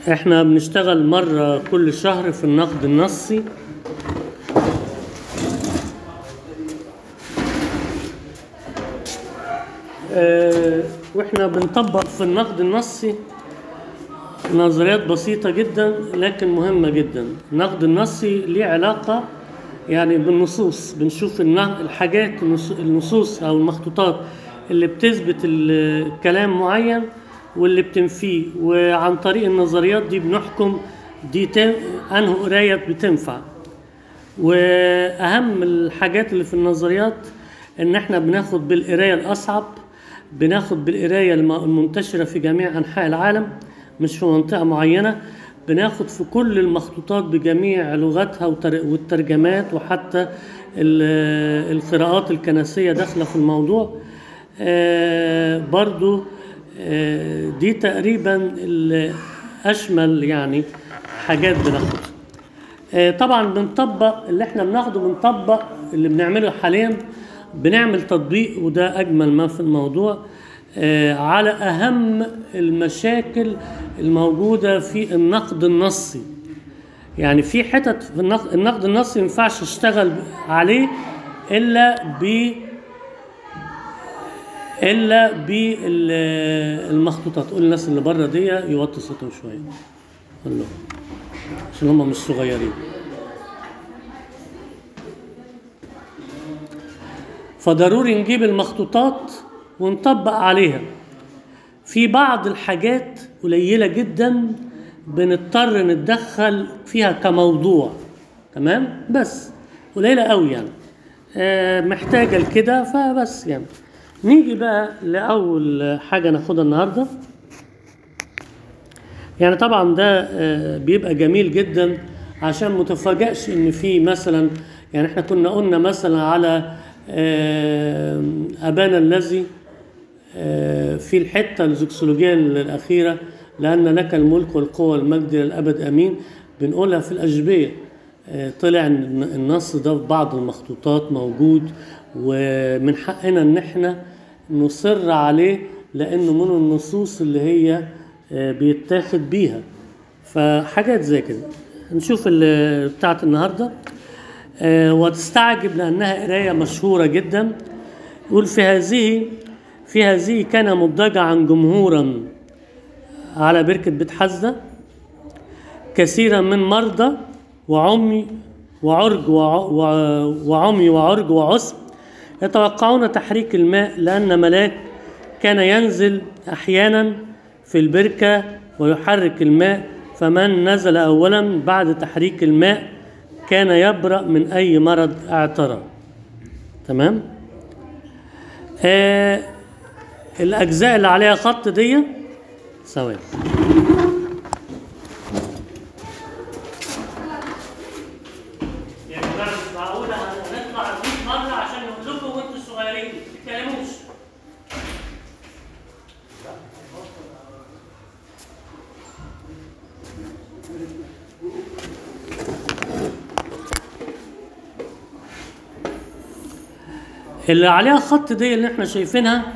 احنا بنشتغل مرة كل شهر في النقد النصي اه واحنا بنطبق في النقد النصي نظريات بسيطة جدا لكن مهمة جدا النقد النصي ليه علاقة يعني بالنصوص بنشوف النه- الحاجات النص- النصوص أو المخطوطات اللي بتثبت ال- كلام معين واللي بتنفيه وعن طريق النظريات دي بنحكم دي تن- أنه قراية بتنفع واهم الحاجات اللي في النظريات ان احنا بناخد بالقرايه الاصعب بناخد بالقرايه الم- المنتشره في جميع انحاء العالم مش في منطقه معينه بناخد في كل المخطوطات بجميع لغاتها وتر- والترجمات وحتى ال- القراءات الكنسيه داخله في الموضوع آه، برضو آه، دي تقريبا ال- اشمل يعني حاجات بناخدها آه، طبعا بنطبق اللي احنا بناخده بنطبق اللي بنعمله حاليا بنعمل تطبيق وده اجمل ما في الموضوع آه، على اهم المشاكل الموجوده في النقد النصي يعني في حتت في النقد, النقد النصي ما ينفعش اشتغل عليه الا ب الا بالمخطوطات قول الناس اللي بره دي يوطي صوتهم شويه قول لهم عشان هم مش صغيرين فضروري نجيب المخطوطات ونطبق عليها في بعض الحاجات قليلة جدا بنضطر نتدخل فيها كموضوع تمام بس قليلة قوي يعني آه، محتاجة لكده فبس يعني نيجي بقى لأول حاجة ناخدها النهارده يعني طبعا ده آه، بيبقى جميل جدا عشان متفاجئش ان في مثلا يعني احنا كنا قلنا مثلا على آه، ابانا الذي آه، في الحته الزكسولوجيه الاخيره لان لك الملك والقوه والمجد للابد امين بنقولها في الاشبيه آه، طلع ان النص ده في بعض المخطوطات موجود ومن حقنا ان احنا نصر عليه لانه من النصوص اللي هي آه، بيتاخد بيها فحاجات زي كده نشوف ال- بتاعت النهارده آه، وتستعجب لانها قرايه مشهوره جدا يقول في هذه في هذه كان مضطجعا جمهورا على بركه بيت حزده كثيرا من مرضى وعمي وعرج وع- وع- وعمي وعرج وعسب يتوقعون تحريك الماء لأن ملاك كان ينزل أحيانا في البركة ويحرك الماء فمن نزل أولا بعد تحريك الماء كان يبرأ من أي مرض اعترى تمام آه الأجزاء اللي عليها خط دي ثواني يا جماعه مش معقوله هنطلع 100 مره عشان نقول لكم وانتوا صغيرين ما تتكلموش اللي عليها خط دي اللي احنا شايفينها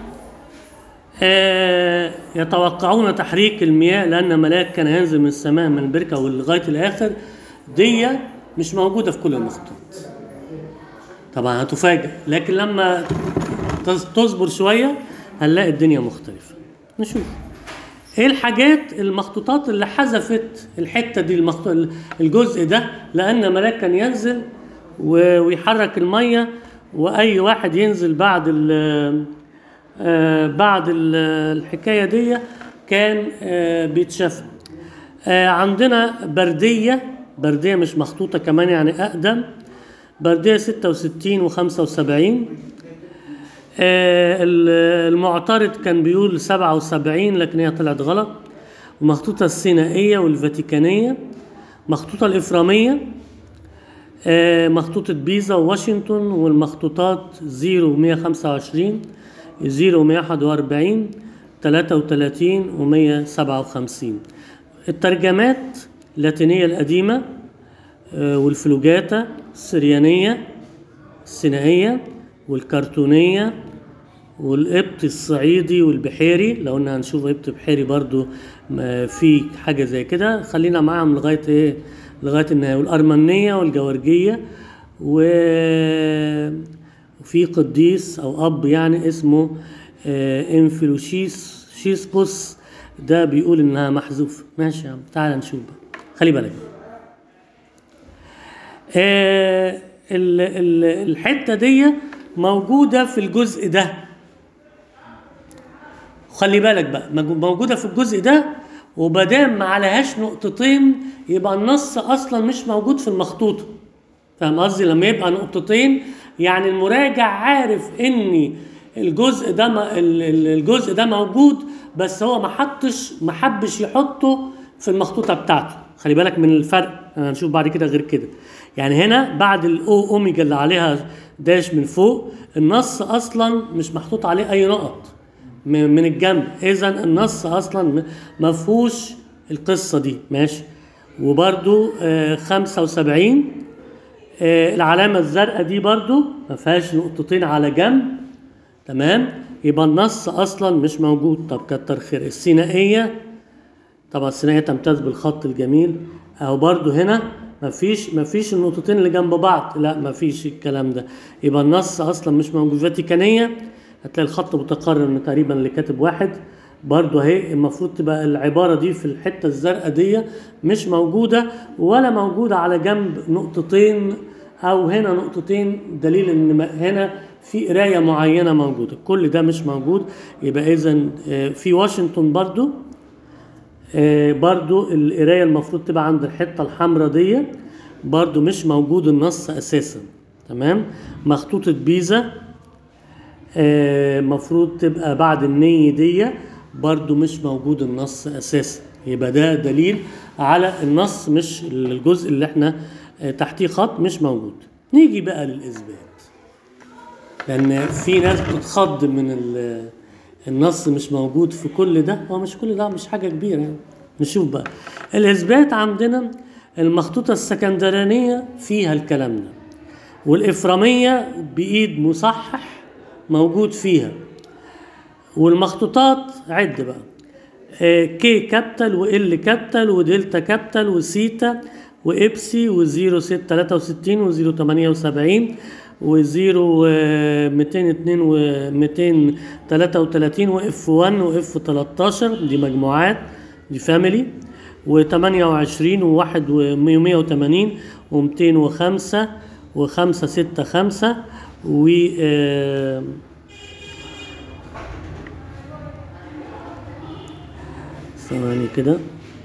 آه، يتوقعون تحريك المياه لأن ملاك كان ينزل من السماء من البركة ولغاية الآخر دي مش موجودة في كل المخطوط طبعا هتفاجئ لكن لما تص- تصبر شوية هنلاقي الدنيا مختلفة نشوف ايه الحاجات المخطوطات اللي حذفت الحتة دي المخطوط الجزء ده لأن ملاك كان ينزل و- ويحرك المية وأي واحد ينزل بعد ال آه، بعد ال- الحكايه دي كان آه، بيتشاف آه، عندنا برديه برديه مش مخطوطه كمان يعني اقدم برديه 66 و75 المعترض كان بيقول 77 لكن هي طلعت غلط ومخطوطه السينائيه والفاتيكانيه مخطوطه الافراميه آه، مخطوطة بيزا وواشنطن والمخطوطات 0 125 0 141 33 و 157 الترجمات اللاتينية القديمة آه، والفلوجاتا السريانية السينائية والكرتونية والقبط الصعيدي والبحيري لو قلنا هنشوف قبط بحيري برضو م- في حاجة زي كده خلينا معاهم لغاية ايه لغاية النهاية والأرمنية والجورجية و وفي قديس أو أب يعني اسمه آه، انفلوشيس شيسبوس ده بيقول إنها محذوفة ماشي يا عم تعال نشوف بقى خلي بالك آه، ال- ال- الحتة دي موجودة في الجزء ده خلي بالك بقى مج- موجودة في الجزء ده وبدام ما عليهاش نقطتين يبقى النص أصلا مش موجود في المخطوطة فاهم قصدي لما يبقى نقطتين يعني المراجع عارف ان الجزء ده م- ال- ال- الجزء ده موجود بس هو ما حطش ما حبش يحطه في المخطوطه بتاعته خلي بالك من الفرق هنشوف بعد كده غير كده يعني هنا بعد الاو اوميجا اللي عليها داش من فوق النص اصلا مش محطوط عليه اي نقط م- من الجنب اذا النص اصلا م- ما فيهوش القصه دي ماشي وبرده 75 آه، العلامة الزرقاء دي برضو ما فيهاش نقطتين على جنب تمام يبقى النص اصلا مش موجود طب كتر خير السينائية طبعا السينائية تمتاز بالخط الجميل اهو برضو هنا ما فيش ما فيش النقطتين اللي جنب بعض لا ما فيش الكلام ده يبقى النص اصلا مش موجود فاتيكانية هتلاقي الخط متقرر من تقريبا لكاتب واحد برضو اهي المفروض تبقى العبارة دي في الحتة الزرقاء دي مش موجودة ولا موجودة على جنب نقطتين أو هنا نقطتين دليل إن ما- هنا في قراية معينة موجودة كل ده مش موجود يبقى إذا في واشنطن برضو آه، برضو القراية المفروض تبقى عند الحتة الحمراء دي برضو مش موجود النص أساسا تمام مخطوطة بيزا آه، مفروض تبقى بعد النية دي برضو مش موجود النص اساسا يبقى ده دليل على النص مش الجزء اللي احنا آه، تحتيه خط مش موجود نيجي بقى للاثبات لان في ناس بتتخض من ال- النص مش موجود في كل ده هو مش كل ده مش حاجه كبيره يعني نشوف بقى الاثبات عندنا المخطوطه السكندرانيه فيها الكلام ده والإفرامية بإيد مصحح موجود فيها والمخطوطات عد بقى آه، كي كابيتال وال كابيتال ودلتا كابيتال وسيتا وإبسي وزيرو ست تلاتة وستين وزيرو تمانية وسبعين وزيرو آه، ميتين اتنين وميتين تلاتة وتلاتين وإف وان وإف تلاتاشر دي مجموعات دي فاميلي وتمانية وعشرين وواحد ومية وتمانين ومتين وخمسة وخمسة ستة خمسة و آه، ثواني كده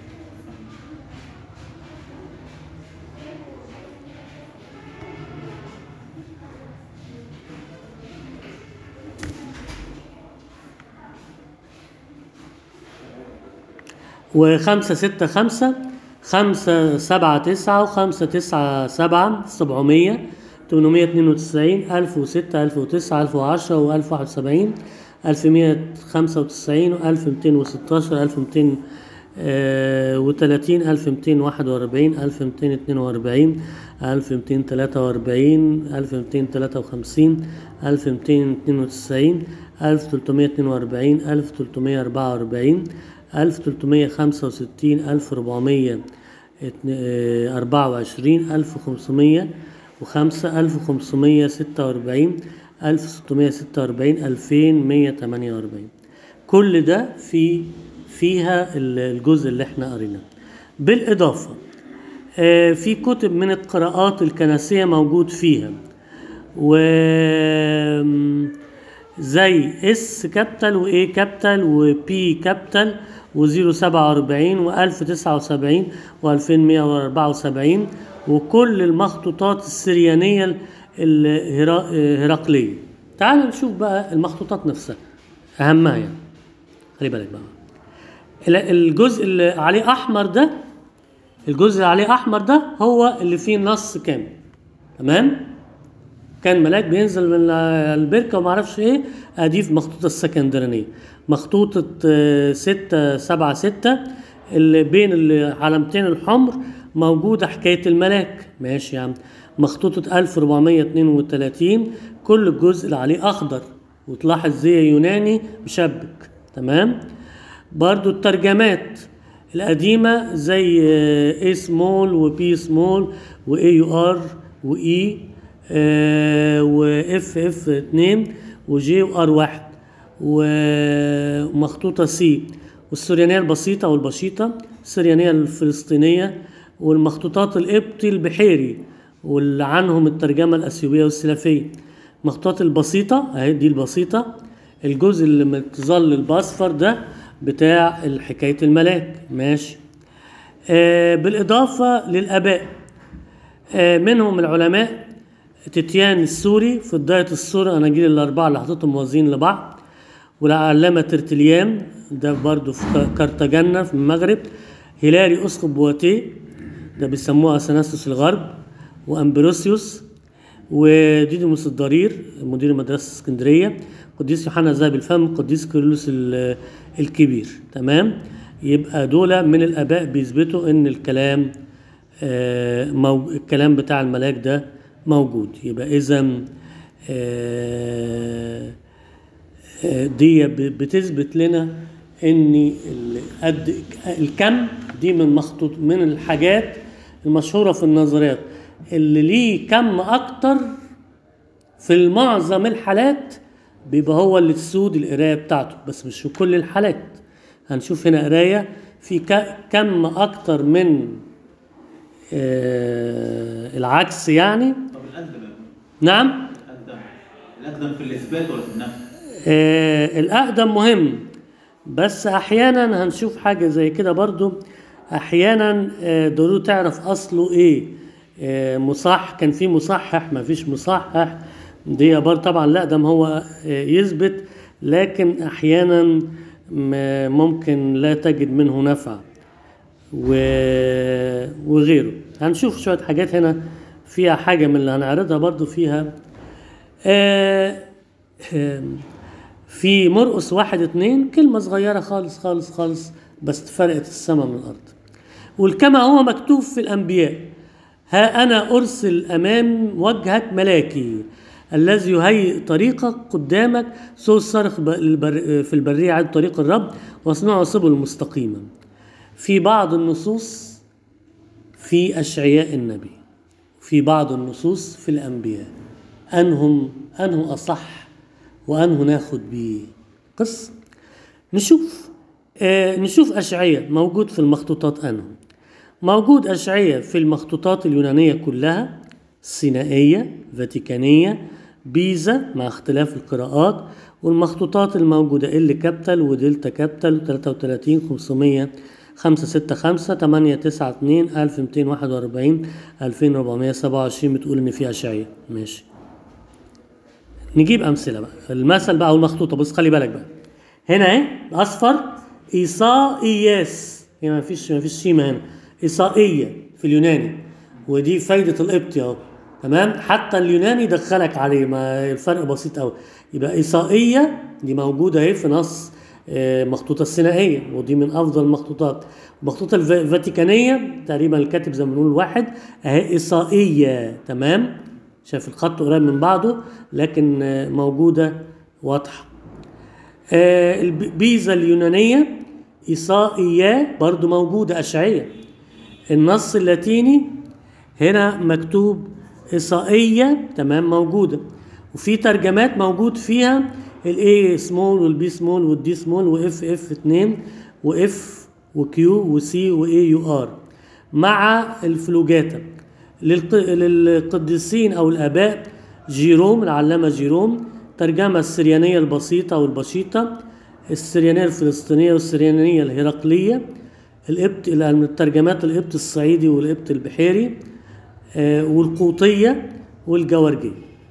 وخمسة ستة خمسة خمسة سبعة تسعة وخمسة تسعة سبعة سبعمية تمنمية اتنين وتسعين ألف وستة ألف وتسعة ألف وعشرة وألف واحد وسبعين ألف مية خمسة وتسعين وألف ميتين وستاشر ألف ميتين وتلاتين ألف ميتين واحد وأربعين ألف ميتين اتنين وأربعين ألف ميتين تلاتة وأربعين ألف ميتين تلاتة وخمسين ألف ميتين اتنين وتسعين ألف تلتمية اتنين وأربعين ألف تلتمية أربعة وأربعين ألف تلتمية خمسة وستين ألف ربعمية أربعة وعشرين ألف خمسمية وخمسة ألف خمسمية ستة وأربعين ألف ستمية ستة وأربعين ألفين مية تمانية وأربعين كل ده في فيها ال- الجزء اللي احنا قريناه بالإضافة آه، في كتب من القراءات الكنسية موجود فيها و زي اس كابيتال واي كابيتال وبي كابيتال و047 و1079 و2174 وكل المخطوطات السريانية الهرقلية تعال نشوف بقى المخطوطات نفسها أهمها يعني خلي بالك بقى ال- الجزء اللي عليه أحمر ده الجزء اللي عليه أحمر ده هو اللي فيه نص كامل تمام كان ملاك بينزل من البركه وما اعرفش ايه ادي في مخطوطه السكندرانيه مخطوطه آه، ستة سبعة ستة اللي بين العلامتين الحمر موجودة حكاية الملاك ماشي يا عم مخطوطة 1432 كل الجزء اللي عليه أخضر وتلاحظ زي يوناني مشبك تمام برضو الترجمات القديمة زي اي سمول وبي سمول واي يو ار واي واف اف 2 وجي وار 1 ومخطوطة سي والسريانية البسيطة والبسيطة السريانية الفلسطينية والمخطوطات القبطي البحيري واللي عنهم الترجمة الأثيوبية والسلفية المخطوطات البسيطة أهي دي البسيطة الجزء اللي متظل الباصفر ده بتاع حكاية الملاك ماشي آه بالإضافة للآباء آه منهم العلماء تتيان السوري في بداية السورة أناجيل الأربعة اللي حطيتهم موازين لبعض والعلامة ترتليان ده برضو في كرتاجنة في المغرب هيلاري أسقف بواتيه ده بيسموه أثناسيوس الغرب وأمبروسيوس وديديموس الضرير مدير مدرسة اسكندرية قديس يوحنا ذهب الفم قديس كيرلس ال- الكبير تمام يبقى دول من الآباء بيثبتوا إن الكلام آه، مو... الكلام بتاع الملاك ده موجود يبقى إذا دي ب- بتثبت لنا ان ال- قد الكم دي من مخطوط من الحاجات المشهوره في النظريات اللي ليه كم اكتر في معظم الحالات بيبقى هو اللي تسود القرايه بتاعته بس مش في كل الحالات هنشوف هنا قرايه في ك- كم اكتر من آه، العكس يعني طب الاقدم يا ابني نعم الاقدم الاقدم في الاثبات ولا في النفي؟ آه، الأقدم مهم بس أحيانا هنشوف حاجة زي كده برضو أحيانا آه، ضروري تعرف أصله إيه آه، مصح كان في مصحح ما فيش مصحح دي برضه طبعا الأقدم هو آه، يثبت لكن أحيانا م- ممكن لا تجد منه نفع و- وغيره هنشوف شوية حاجات هنا فيها حاجة من اللي هنعرضها برضو فيها آه، آم، في مرقس واحد اتنين كلمة صغيرة خالص خالص خالص بس فرقت السماء من الأرض والكما هو مكتوب في الأنبياء ها أنا أرسل أمام وجهك ملاكي الذي يهيئ طريقك قدامك صوت صرخ ب- البر- في البرية عن طريق الرب واصنعوا سبل مستقيما في بعض النصوص في أشعياء النبي في بعض النصوص في الأنبياء أنهم أنه أصح وأنه ناخد بيه قصة نشوف آه نشوف أشعية موجود في المخطوطات أنه موجود أشعية في المخطوطات اليونانية كلها السينائية فاتيكانية بيزا مع اختلاف القراءات والمخطوطات الموجودة ال كابيتال ودلتا كابيتال 33 500 565 892 1241 2427 بتقول ان في اشعياء ماشي نجيب امثله بقى المثل بقى والمخطوطه بص خلي بالك بقى هنا اهي الاصفر ايصائياس هنا ما فيش ما فيش شيمه هنا ايصائيه في اليوناني ودي فايده القبطي اهو تمام حتى اليوناني دخلك عليه ما الفرق بسيط قوي يبقى ايصائيه دي موجوده اهي في نص آه، مخطوطه السينائيه ودي من افضل المخطوطات المخطوطه الف- الفاتيكانيه تقريبا الكاتب زي ما بنقول واحد اهي ايصائيه تمام شايف الخط قريب من بعضه لكن آه، موجوده واضحه آه، البيزا اليونانية إيصائية برضو موجودة أشعية النص اللاتيني هنا مكتوب إيصائية تمام موجودة وفي ترجمات موجود فيها الاي سمول والبي سمول والدي سمول واف اف 2 واف وكيو وسي واي يو ار مع الفلوجاتا للق- للقديسين او الاباء جيروم العلامه جيروم ترجمه السريانيه البسيطه والبسيطه السريانيه الفلسطينيه والسريانيه الهرقليه القبط الترجمات القبط الصعيدي والقبط البحيري آه، والقوطيه والجوارجيه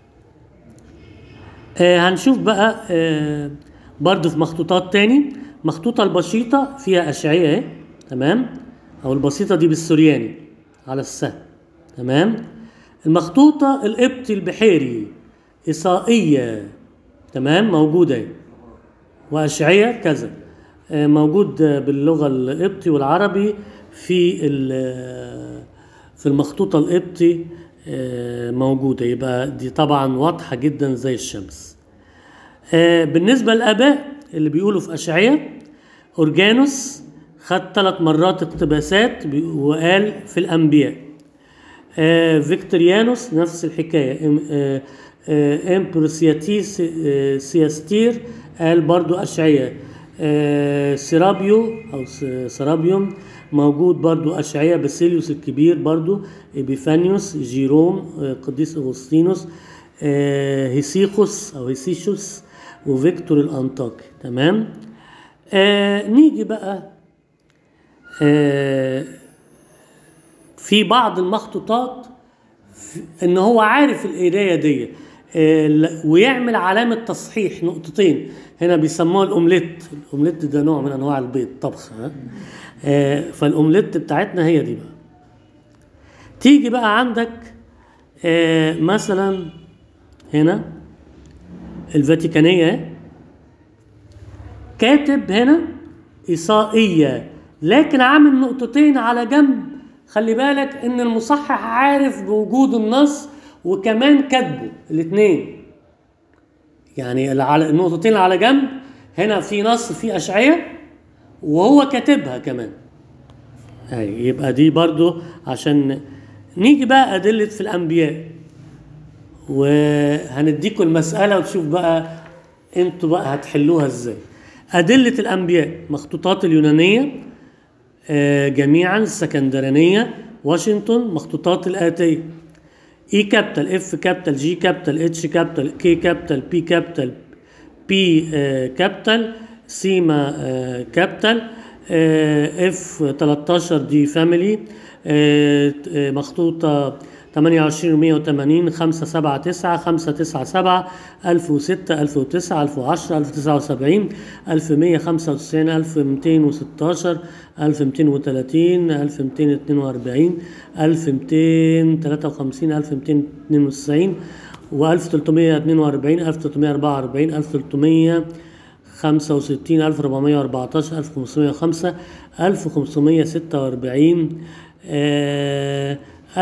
آه هنشوف بقى آه برضو في مخطوطات تاني مخطوطة البسيطة فيها أشعية اهي تمام أو البسيطة دي بالسورياني على السهم تمام المخطوطة القبطي البحيري إسائية تمام موجودة اهي وأشعية كذا آه، موجود آه، باللغة القبطي والعربي في ال- في المخطوطة القبطي آه، موجودة يبقى دي طبعا واضحة جدا زي الشمس آه بالنسبة للآباء اللي بيقولوا في أشعية أورجانوس خد ثلاث مرات اقتباسات بي- وقال في الأنبياء آه فيكتوريانوس نفس الحكاية إم- آه آه امبروسياتيس آه سياستير قال برضو أشعية آه سيرابيو أو س- سرابيوم موجود برضو أشعية باسيليوس الكبير برضو إبيفانيوس جيروم آه قديس أغسطينوس آه هيسيخوس أو هيسيشوس وفيكتور الأنطاكي تمام آه نيجي بقى آه في بعض المخطوطات في- ان هو عارف القرايه دي آه، ل- ويعمل علامه تصحيح نقطتين هنا بيسموها الاومليت الاومليت ده نوع من انواع البيض طبخ ها آه، فالاومليت بتاعتنا هي دي بقى تيجي بقى عندك آه، مثلا هنا الفاتيكانيه اهي. كاتب هنا إيصائية لكن عامل نقطتين على جنب خلي بالك ان المصحح عارف بوجود النص وكمان كاتبه الاثنين يعني اللي على النقطتين اللي على جنب هنا في نص في أشعية وهو كاتبها كمان أي يبقى دي برضو عشان نيجي بقى أدلة في الأنبياء وهنديكم المسألة وتشوف بقى انتوا بقى هتحلوها ازاي أدلة الأنبياء مخطوطات اليونانية آه، جميعا السكندرانية واشنطن مخطوطات الآتية اي كابيتال اف كابيتال جي كابيتال اتش كابيتال كي كابيتال بي كابيتال بي آه، كابيتال سيما آه، كابيتال آه، اف 13 دي فاميلي آه، آه، مخطوطة 28 180 579 597 1006 1009 1010 1079 1195 1216 1230 1242 1253 1292 و 1342 1344 1300 65 1414 1505 1546 آه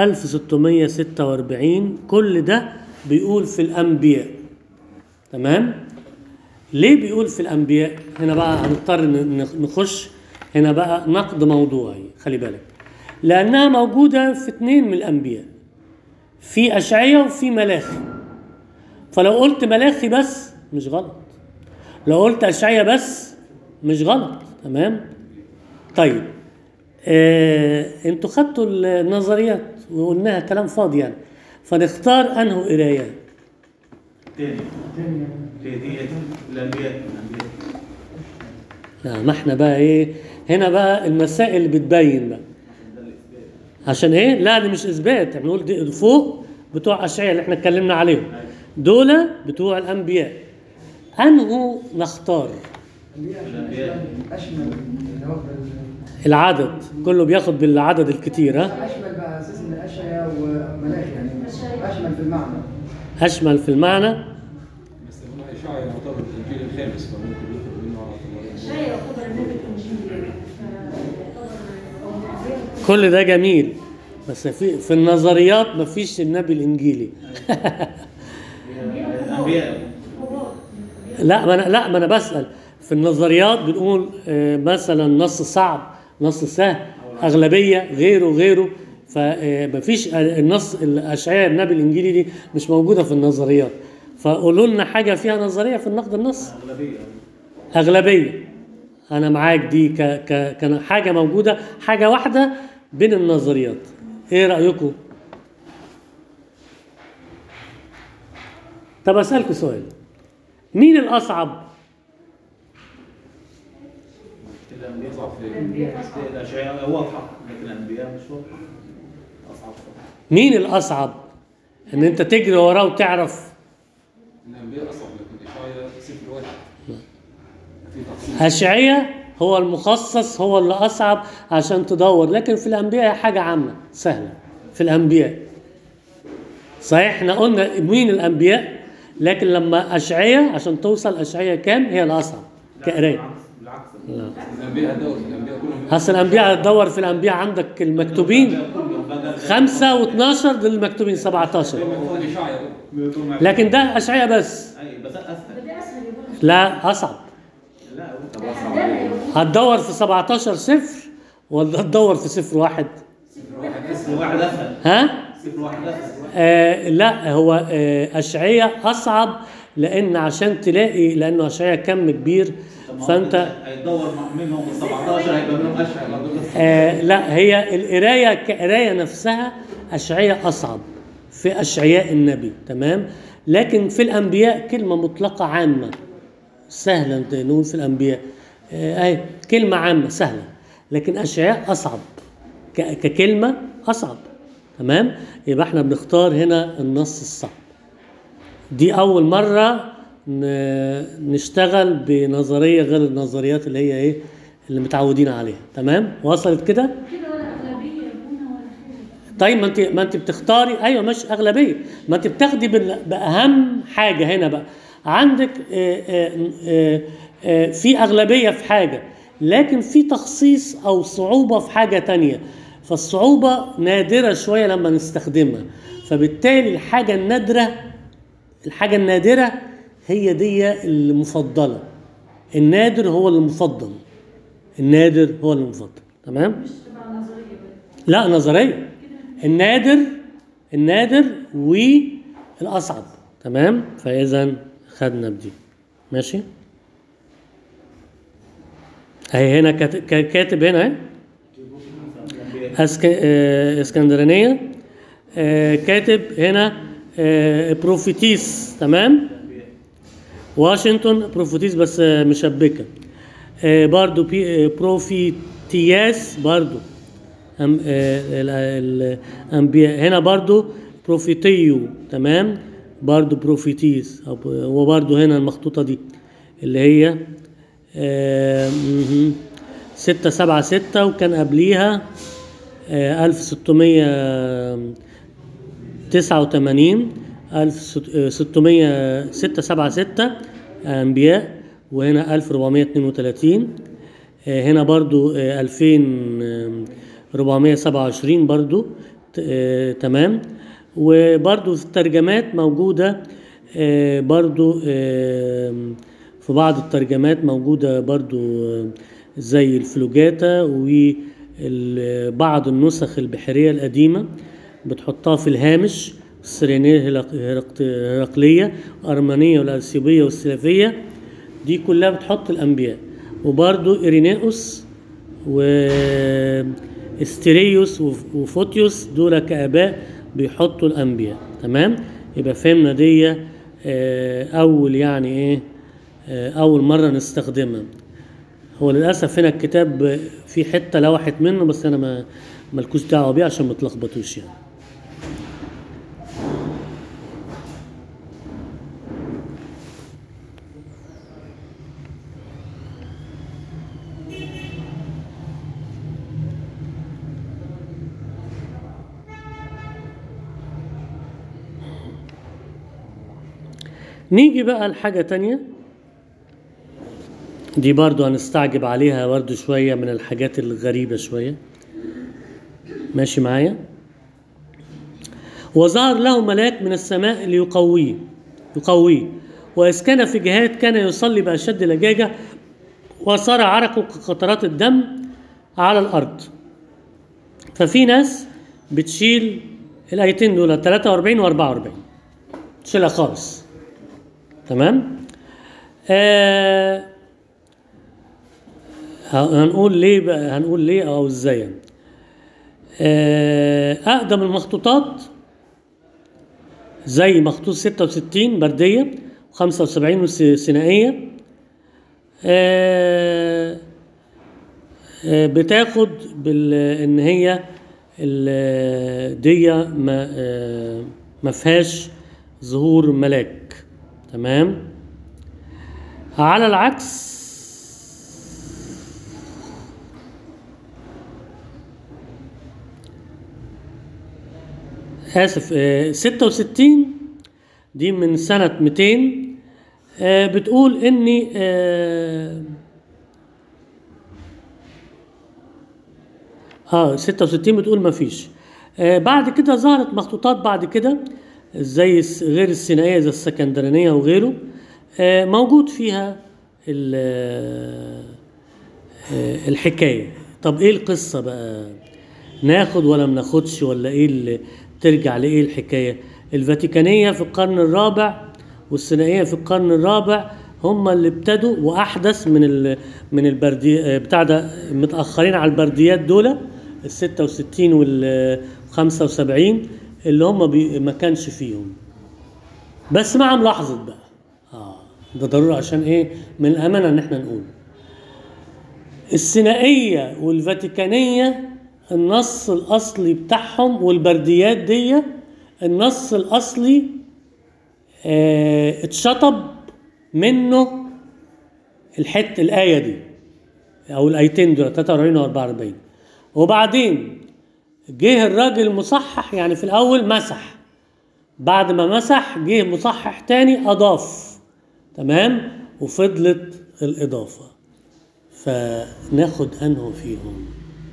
1646 كل ده بيقول في الأنبياء تمام ليه بيقول في الأنبياء هنا بقى هنضطر ن- نخش هنا بقى نقد موضوعي خلي بالك لأنها موجودة في اتنين من الأنبياء في أشعية وفي ملاخي فلو قلت ملاخي بس مش غلط لو قلت أشعية بس مش غلط تمام طيب آه انتوا خدتوا النظريات وقلناها كلام فاضي يعني فنختار انه قرايات تاني دي دي الانبياء الانبياء لا ما احنا بقى ايه هنا بقى المسائل اللي بتبين بقى عشان ايه لا دي مش اثبات احنا بنقول دي فوق بتوع اشعياء اللي احنا اتكلمنا عليهم دول بتوع الانبياء انه نختار الانبياء اشمل اللي هو بال- العدد كله بياخد بالعدد الكتير ها اشمل بقى اساس من اشعيا وملاخي يعني اشمل في المعنى اشمل في المعنى بس هنا إشاعة يعتبر الجيل الخامس فممكن يخرج منه على طول شيء يعتبر النبي الانجيلي ف- كل ده جميل بس في في النظريات مفيش النبي الانجيلي الانبياء لا ما انا لا ما انا بسال في النظريات بنقول آه، مثلا نص صعب نص سهل اغلبيه غيره غيره فمفيش النص الاشعياء النبي الانجيلي دي مش موجوده في النظريات فقولوا لنا حاجه فيها نظريه في النقد النص اغلبيه اغلبيه انا معاك دي ك ك كان حاجه موجوده حاجه واحده بين النظريات ايه رايكم طب اسالكم سؤال مين الاصعب الانبياء يضع في الأنبياء أصعب. الاشعياء واضحه لكن الانبياء مش واضحه اصعب طبعا مين الاصعب ان انت تجري وراه وتعرف الأنبياء أصعب لكن إشاعة صفر واحد في تفصيل اشعية هو المخصص هو اللي اصعب عشان تدور لكن في الانبياء هي حاجه عامه سهله في الانبياء صحيح احنا قلنا مين الانبياء لكن لما اشعية عشان توصل اشعية كام هي الاصعب كقرايه بالعكس بالعكس الأنبياء هتدور في الأنبياء كلهم اصل الانبياء هتدور في الانبياء عندك المكتوبين كلهم بدل خمسة و12 دول المكتوبين 17 المفروض إشاعة لكن ده اشعية بس اي بس اسهل بدي اسهل لا اصعب لا طب اصعب عليك هتدور في 17 صفر ولا هتدور في صفر واحد صفر واحد اسهل ها صفر واحد اسهل آه لا هو آه أشعية أصعب لأن عشان تلاقي لأنه أشعية كم كبير طب ما هو فأنت هيدور منهم ال 17 هيبقى منهم اشهر برضه آه لا هي القراية كقراية نفسها أشعية أصعب في أشعياء النبي تمام لكن في الأنبياء كلمة مطلقة عامة سهلة نقول في الأنبياء آه أي كلمة عامة سهلة لكن أشعياء أصعب ك- ككلمة أصعب تمام يبقى احنا بنختار هنا النص الصعب دي أول مرة ن- نشتغل بنظرية غير النظريات اللي هي إيه اللي متعودين عليها تمام وصلت كده كده ولا أغلبية يكون ولا حاجة طيب ما انت ما انت بتختاري ايوه مش اغلبيه ما انت بتاخدي بال- باهم حاجه هنا بقى عندك آه، آه، آه، آه، في اغلبيه في حاجه لكن في تخصيص او صعوبه في حاجه تانية فالصعوبه نادره شويه لما نستخدمها فبالتالي الحاجه النادره الحاجه النادره هي دي المفضله النادر هو المفضل النادر هو المفضل تمام مش تبع نظرية بقى لا نظريه النادر النادر والاصعب تمام فاذا خدنا بدي ماشي هي هنا كات- كا- كاتب هنا اهي أسك... آه، اسكندرانيه آه، كاتب هنا آه، بروفيتيس تمام واشنطن بروفيتيس بس آه، مشبكه آه، برضو بي... آه، بروفيتياس برضو أم... آه، ال- الانبياء هنا برضو بروفيتيو تمام برضو بروفيتيس أو ب- هو برضو هنا المخطوطه دي اللي هي آه، مهم. ستة سبعة ستة وكان قبليها آه، ألف ستمية تسعة وثمانين ألف ستمية ستة سبعة ستة أنبياء وهنا ألف ربعمية اتنين وتلاتين هنا برضو ألفين ربعمية سبعة وعشرين برضو ت- آه، تمام وبرضو في الترجمات موجودة آه، برضو آه، في بعض الترجمات موجودة برضو آه، زي الفلوجاتا وبعض النسخ البحرية القديمة بتحطها في الهامش السريانية الهرق- الهرق- الهرقلية الأرمنية والأرسيوبية والسلافية دي كلها بتحط الأنبياء وبرضو إيريناؤوس واستريوس وفوتيوس دول كآباء بيحطوا الأنبياء تمام يبقى فهمنا دي آه، أول يعني إيه آه، أول مرة نستخدمها هو للأسف هنا الكتاب في حتة لوحت منه بس أنا ما ملكوش دعوة بيه عشان ما تلخبطوش يعني نيجي بقى لحاجة تانية دي برضو هنستعجب عليها برضو شوية من الحاجات الغريبة شوية ماشي معايا وظهر له ملاك من السماء ليقويه يقويه وإذ كان في جهاد كان يصلي بأشد لجاجة وصار عرقه كقطرات الدم على الأرض ففي ناس بتشيل الآيتين دول 43 و 44 تشيلها خالص تمام آه هنقول ليه بقى هنقول ليه او ازاي يعني. آه اقدم المخطوطات زي مخطوط 66 برديه و75 سينائيه آه آه بتاخد بال ان هي ال- دي ما آه ما فيهاش ظهور ملاك تمام على العكس آسف آه، 66 دي من سنة 200 آه، بتقول إني آه اه 66 بتقول ما فيش آه بعد كده ظهرت مخطوطات بعد كده زي الس- غير السينائية زي السكندرانية وغيره آه، موجود فيها ال- آه، الحكايه طب ايه القصه بقى ناخد ولا ما ناخدش ولا ايه اللي ترجع لايه الحكايه الفاتيكانيه في القرن الرابع والثنائيه في القرن الرابع هم اللي ابتدوا واحدث من ال من البردي آه، بتاع ده متاخرين على البرديات دول ال 66 وال 75 اللي هم بي ما كانش فيهم بس مع ملاحظه بقى اه ده ضروري عشان ايه من الامانه ان احنا نقول الثنائيه والفاتيكانيه النص الاصلي بتاعهم والبرديات دي النص الاصلي آه اتشطب منه الحته الايه دي او الايتين دول 43 و 44 وبعدين جه الراجل المصحح يعني في الاول مسح بعد ما مسح جه مصحح تاني اضاف تمام وفضلت الاضافه فناخد انه فيهم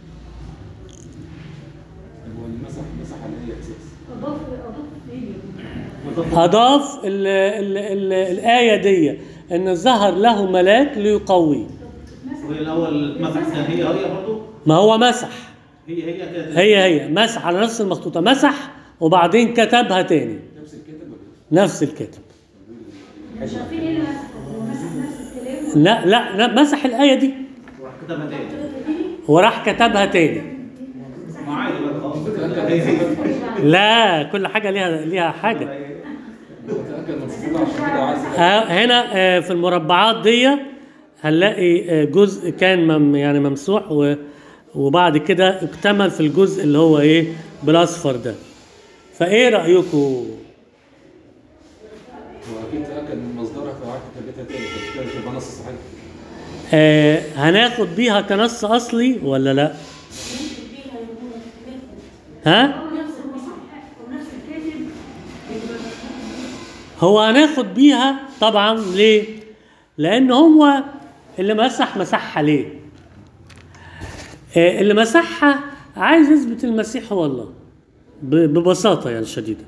هو المسح مسح على اي اساس؟ اضاف اضاف ايه اضاف ال ال ال الايه دي ان ظهر له ملاك ليقويه وهي الاول مسح كان هي هي برضه ما هو مسح هي هي كانت هي هي مسح على نفس المخطوطه مسح وبعدين كتبها تاني نفس الكاتب ولا إيه؟ نفس الكاتب مش عارفين ايه اللي مسحه هو مسح نفس الكلام لا لا, لا مسح الايه دي وراح كتبها تاني وراح كتبها تاني ما عادي بقى خلاص متأكد هي هي لا كل حاجه ليها ليها حاجه متأكد من الصفوف عشان كده عايز آه، هنا آه، في المربعات دي هنلاقي آه، جزء كان مم يعني ممسوح و- وبعد كده اكتمل في الجزء اللي هو ايه بالاصفر ده فايه رايكم هو اكيد تأكد من مصدرها فقعدت كتبتها تاني فكده تبقى نص صحيح آه هناخد بيها كنص اصلي ولا لا ها نفس المصحح ونفس الكاتب هو هناخد بيها طبعا ليه لان هو اللي مسح مسحها ليه آه، اللي مسحها عايز يثبت المسيح هو الله ب- ببساطه يعني شديده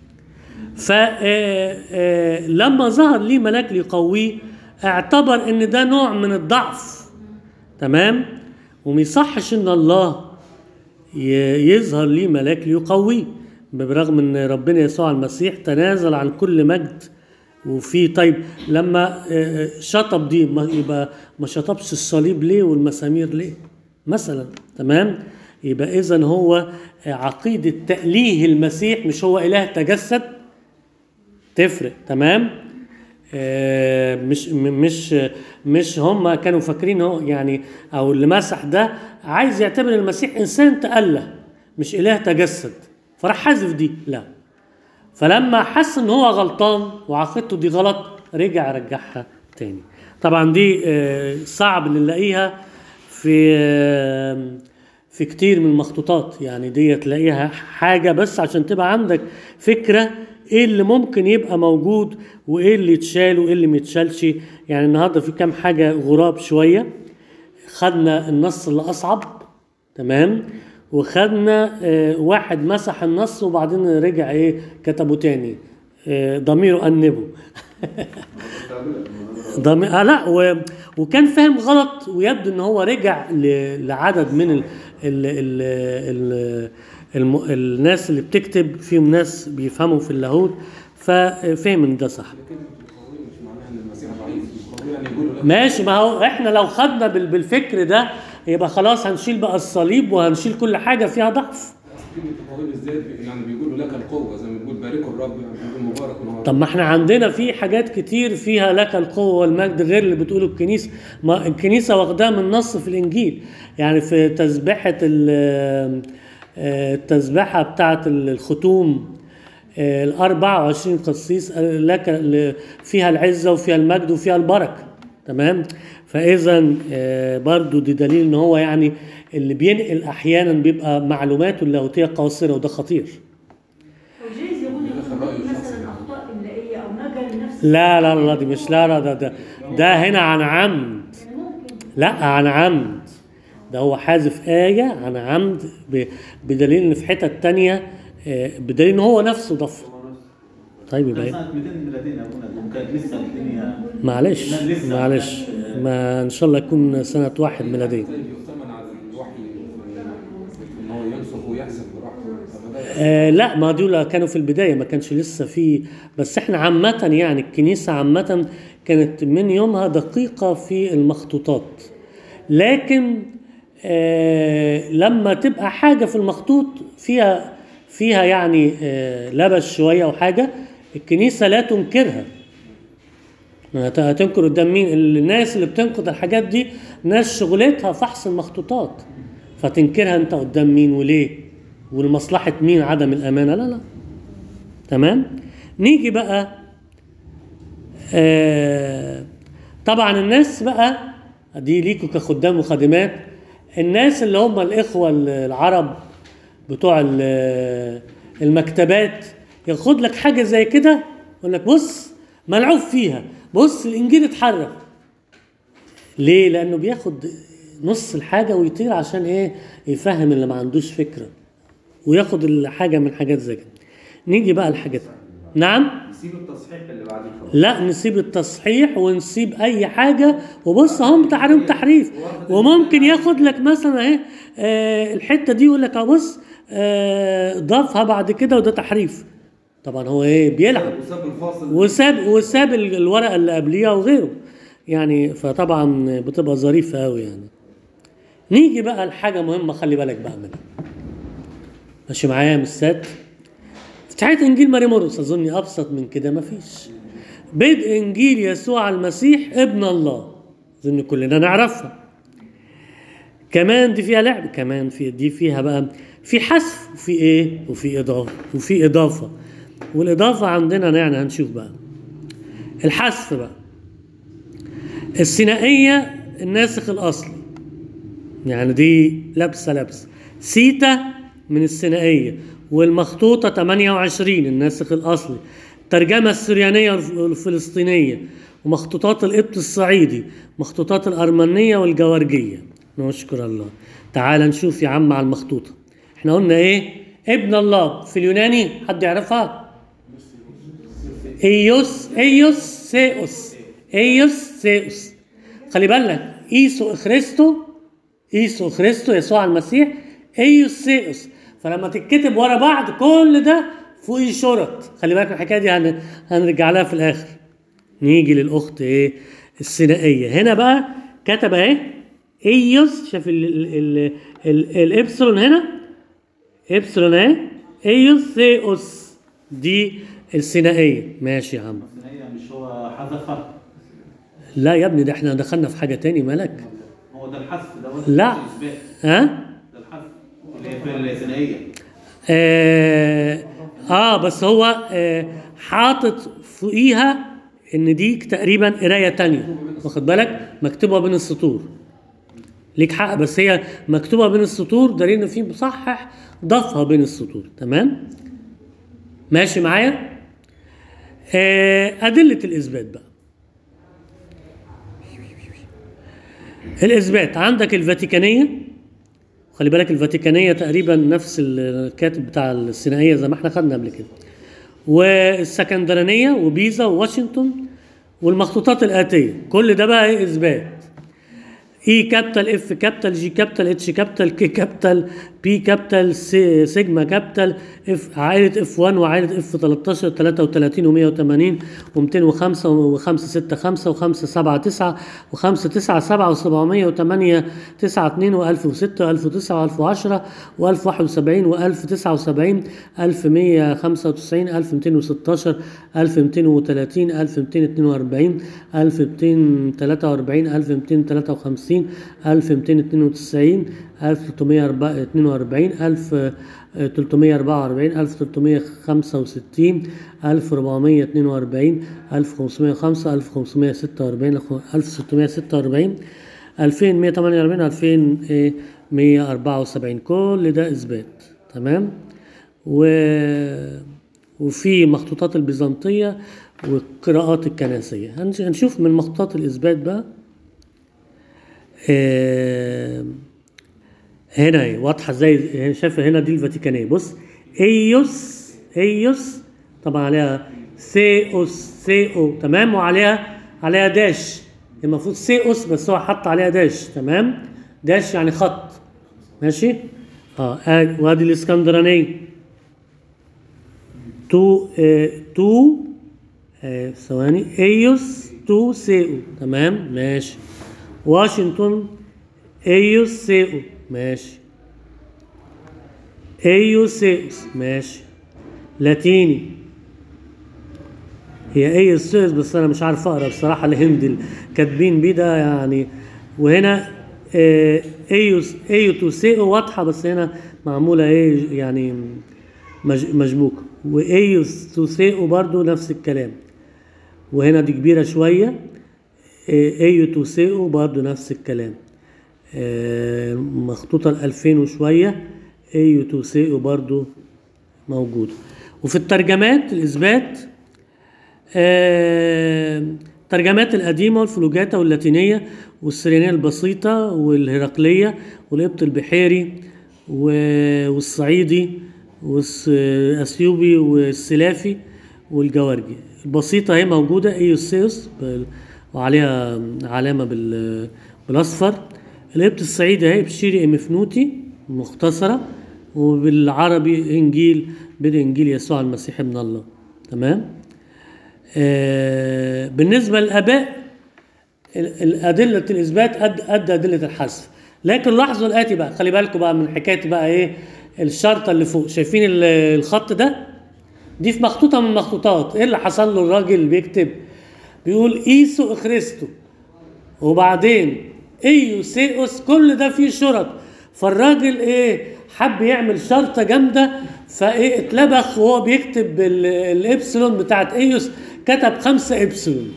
فلما ظهر ليه ملاك ليقويه اعتبر ان ده نوع من الضعف تمام وما يصحش ان الله ي- يظهر ليه ملاك ليقويه برغم ان ربنا يسوع المسيح تنازل عن كل مجد وفي طيب لما آه، شطب دي ما يبقى ما شطبش الصليب ليه والمسامير ليه مثلا تمام يبقى اذا هو آه، عقيده تأليه المسيح مش هو اله تجسد تفرق تمام آه، مش م- مش مش هم كانوا فاكرين هو يعني او اللي مسح ده عايز يعتبر المسيح انسان تأله مش اله تجسد فراح حذف دي لا فلما حس ان هو غلطان وعقيدته دي غلط رجع رجعها تاني طبعا دي آه، صعب اللي نلاقيها في آه، في كتير من المخطوطات يعني دي تلاقيها حاجة بس عشان تبقى عندك فكرة ايه اللي ممكن يبقى موجود وايه اللي يتشال وايه اللي ما يتشالش يعني النهارده في كام حاجة غراب شوية خدنا النص اللي اصعب تمام وخدنا آه، واحد مسح النص وبعدين رجع ايه كتبه تاني آه، ضميره أنبه ضمير آه لا و... وكان فاهم غلط ويبدو ان هو رجع ل... لعدد من ال... ال... ال... ال... الم... الناس اللي بتكتب فيهم ناس بيفهموا في اللاهوت ففهم ان ده صح كلمة القوي مش معناها ان المسيح ضعيف القوي يعني يقولوا لا ماشي ما هو احنا لو خدنا بال... بالفكر ده يبقى خلاص هنشيل بقى الصليب وهنشيل كل حاجه فيها ضعف كلمة القوي بالذات يعني بيقولوا لك القوة زي ما بيقول باركوا الرب يعني بيقول مبارك ونهار طب ما احنا عندنا في حاجات كتير فيها لك القوة والمجد غير اللي بتقوله الكنيسة ما الكنيسة واخداها من نص في الإنجيل يعني في تسبحة ال- آه، التسبحة بتاعة الختوم آه، ال 24 قسيس قال لك ل- فيها العزة وفيها المجد وفيها البركة تمام فإذا آه، برضو دي دليل إن هو يعني اللي بينقل أحيانا بيبقى معلوماته اللاهوتية قاصرة وده خطير وجايز يقول دخل رأيه الشخصي مثلا يعني. اخطاء املائيه او نقل نفس لا لا لا دي مش لا لا ده ده, ده هنا عن عمد يعني ممكن لا عن عمد ده هو حذف آية عن عمد ب- بدليل إن في حتة تانية آه، بدليل إن هو نفسه ضف طيب كان يبقى سنة 200 ميلادية يا ابونا وكانت لسه الدنيا معلش لا، لسه. معلش ما ان شاء الله يكون سنة واحد ميلادية طيب يؤتمن على الوحي في- ان هو ينسخ ويحسب براحته طب ده آه لا ما دول كانوا في البداية ما كانش لسه في بس احنا عامة يعني الكنيسة عامة كانت من يومها دقيقة في المخطوطات لكن آه لما تبقى حاجة في المخطوط فيها فيها يعني آه لبس شوية أو حاجة الكنيسة لا تنكرها هت- هتنكر قدام مين الناس اللي بتنقد الحاجات دي ناس شغلتها فحص المخطوطات فتنكرها انت قدام مين وليه ولمصلحة مين عدم الأمانة لا لا تمام نيجي بقى آه طبعا الناس بقى دي ليكوا كخدام وخادمات الناس اللي هم الإخوة العرب بتوع ال- المكتبات ياخد لك حاجة زي كده يقول لك بص ملعوب فيها بص الإنجيل اتحرف ليه؟ لأنه بياخد نص الحاجة ويطير عشان إيه؟ يفهم اللي ما عندوش فكرة وياخد الحاجة من حاجات زي كده. نيجي بقى الحاجات نعم؟ نسيب التصحيح اللي بعد الخلاص لا نسيب التصحيح ونسيب اي حاجه وبص هم تحريم تحريف وممكن ياخد لك مثلا اهي آه، الحته دي يقول لك اه بص آه، ضافها بعد كده وده تحريف طبعا هو ايه بيلعب وساب الفاصل وساب وساب ال- الورقه اللي قبليها وغيره يعني فطبعا بتبقى ظريفه قوي يعني نيجي بقى لحاجه مهمه خلي بالك بقى منها ماشي معايا يا مستات فتحت انجيل ماري مرقس اظن ابسط من كده مفيش بدء انجيل يسوع المسيح ابن الله اظن كلنا نعرفها كمان دي فيها لعب كمان في دي فيها بقى في حذف وفي ايه وفي اضافه وفي اضافه والاضافه عندنا يعني هنشوف بقى الحذف بقى الثنائيه الناسخ الاصلي يعني دي لابسه لابسه سيتا من الثنائيه والمخطوطه 28 الناسخ الاصلي الترجمه السريانيه والفلسطينيه ومخطوطات القبط الصعيدي مخطوطات الارمنيه والجوارجيه نشكر الله تعال نشوف يا عم على المخطوطه احنا قلنا ايه ابن الله في اليوناني حد يعرفها ايوس ايوس سيوس ايوس سيوس خلي بالك ايسو خريستو ايسو خريستو يسوع المسيح ايوس سيوس فلما تتكتب ورا بعض كل ده فوق شرط خلي بالك من الحكايه دي هن... هنرجع لها في الاخر نيجي للاخت ايه الثنائيه هنا بقى كتب اهي ايوس شاف ال... ال... ال... ال... الابسلون هنا ابسلون اهي ايوس سيوس دي الثنائيه ماشي يا عم هي مش هو حذفها لا يا ابني ده احنا دخلنا في حاجه تاني مالك هو ده الحذف ده هو لا. الإثبات. ها ده الحذف اللي هي في الثنائية آه, اه بس هو آه حاطط فوقيها ان دي تقريبا قرايه تانية واخد بالك مكتوبه بين السطور ليك حق بس هي مكتوبه بين السطور دليل ان في مصحح ضافها بين السطور تمام ماشي معايا آه ادله الاثبات بقى الاثبات عندك الفاتيكانيه خلي بالك الفاتيكانيه تقريبا نفس الكاتب بتاع الثنائيه زي ما احنا خدنا قبل كده والسكندرانيه وبيزا وواشنطن والمخطوطات الاتيه كل ده بقى ايه اثبات اي كابيتال اف كابيتال جي كابيتال اتش كابيتال كي كابيتال بي كابيتال سي سيجما كابيتال اف عائله اف 1 وعائله اف 13 33 و180 و205 و5 6 5 و5 7 9 و5 9 7 و708 9 2 و1006 و1009 و1010 و1071 و1079 1195 1216 1230 1242 1243 1253 1292 1342 1344 1365 1442 1505 1546 1646 2148 2174 كل ده اثبات تمام و وفي مخطوطات البيزنطيه والقراءات الكنسيه هنش- هنشوف من مخطوطات الاثبات بقى آه، هنا اهي واضحه زي شايف هنا دي الفاتيكانيه بص ايوس ايوس طبعا عليها سيوس سيو تمام وعليها عليها داش المفروض سيوس بس هو حط عليها داش تمام داش يعني خط ماشي اه آه، وادي الاسكندرانيه تو آه تو آه ثواني ايوس تو سيو تمام ماشي واشنطن ايوس سيو ماشي ايوسيوس ماشي لاتيني هي ايوسيوس بس انا مش عارف اقرا بصراحه الهند اللي كاتبين بيه ده يعني وهنا آه، ايوس ايوتوسيو واضحه بس هنا معموله ايه يعني مج- مجموكه وايوس توسيو برضو نفس الكلام وهنا دي كبيره شويه ايوتوسيو برضو نفس الكلام آه، مخطوطة الألفين وشوية ايوتوسيو برضو موجودة وفي الترجمات الإثبات آه، الترجمات القديمة والفلوجاتا واللاتينية والسريانية البسيطة والهرقلية والقبط البحيري و- والصعيدي والأثيوبي والسلافي والجوارجي البسيطة هي موجودة ايوسيوس بال- وعليها علامة بال- بالأصفر القبط الصعيدي اهي بشيري مفنوتي مختصرة وبالعربي إنجيل بدء إنجيل يسوع المسيح ابن الله تمام آه بالنسبة للآباء ال- الأدلة الإثبات قد قد أدلة الحذف لكن لاحظوا الآتي بقى خلي بالكم بقى من حكاية بقى إيه الشرطة اللي فوق شايفين ال- الخط ده دي في مخطوطة من المخطوطات إيه اللي حصل له الراجل اللي بيكتب بيقول إيسو إخريستو وبعدين ايو سيوس كل ده فيه شرط فالراجل ايه حب يعمل شرطة جامدة فايه اتلبخ وهو بيكتب ال- الابسلون بتاعت ايوس كتب خمسة ابسلون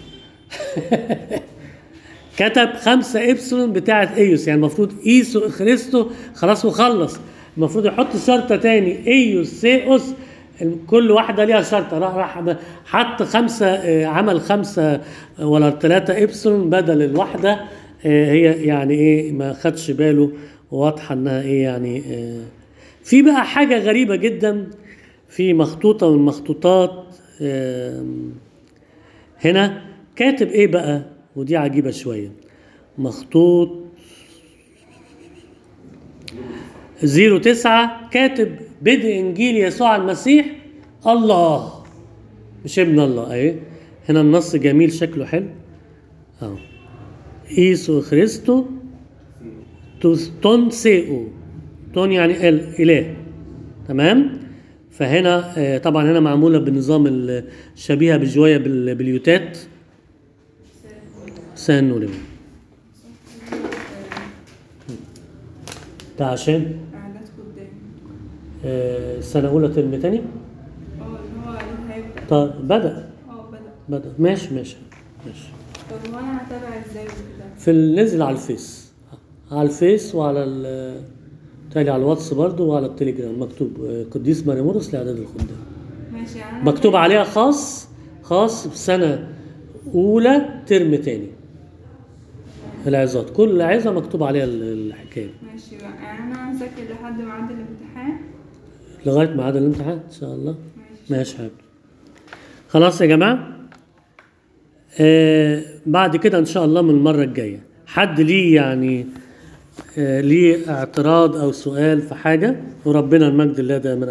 كتب خمسة ابسلون بتاعت ايوس يعني المفروض ايسو اخريستو خلاص وخلص المفروض يحط شرطة تاني ايوس سيوس كل واحدة ليها شرطة راح راح حط خمسة آه، عمل خمسة ولا ثلاثة ابسلون بدل الواحدة آه، هي يعني ايه ما خدش باله واضحة انها ايه يعني آه، في بقى حاجة غريبة جدا في مخطوطة من المخطوطات آم، هنا كاتب ايه بقى ودي عجيبة شوية مخطوط زيرو تسعة كاتب بدء انجيل يسوع المسيح الله مش ابن الله اهي هنا النص جميل شكله حلو اهو ايسو خريستو توس- تون سيئو تون يعني ال اله تمام فهنا آه، طبعا هنا معموله بالنظام الشبيهه بشويه بال- باليوتات سان نوري ده عشان قعدات قدام آه، سنه اولى ترم تاني اه اللي هو اللي هيبدأ طب بدا اه بدأ بدا ماشي ماشي ماشي طب هو انا هتابع ازاي وكده في النزل على الفيس على الفيس وعلى ال تالي على الواتس برضو وعلى التليجرام مكتوب آه، قديس مريمورس لاعداد الخدام ماشي يعني انا مكتوب عليها خاص خاص بسنه اولى ترم تاني العظات كل عظه مكتوب عليها ال- الحكايه ماشي بقى يعني انا هذاكر لحد ميعاد الامتحان لغايه ميعاد الامتحان ان شاء الله ماشي ماشي حبيبي خلاص يا جماعه آه بعد كده ان شاء الله من المره الجايه حد ليه يعني آه ليه اعتراض او سؤال في حاجه وربنا المجد الله دائما